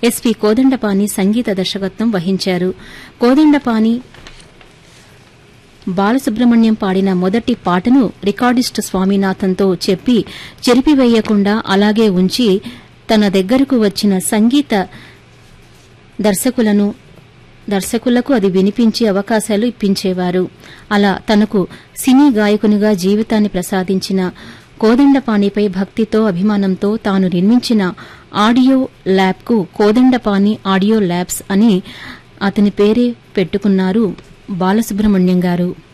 SP Kodandapani సంగీత దర్శకత్వం వహించారు కోదండపాని బాలసుబ్రహ్మణ్యం పాడిన మొదటి పాటను రికార్డిస్టు స్వామినాథన్తో చెప్పి చెరిపివేయకుండా అలాగే ఉంచి తన దగ్గరకు వచ్చిన సంగీత దర్శకులను దర్శకులకు అది వినిపించే అవకాశాలు ఇప్పించేవారు అలా తనకు సినీ గాయకునిగా జీవితాన్ని ప్రసాదించిన కోదండపాణిపై భక్తితో అభిమానంతో తాను నిర్మించిన ఆడియో ల్యాబ్కు కోదండపాణి ఆడియో ల్యాబ్స్ అని అతని పేరే పెట్టుకున్నారు బాలసుబ్రహ్మణ్యం గారు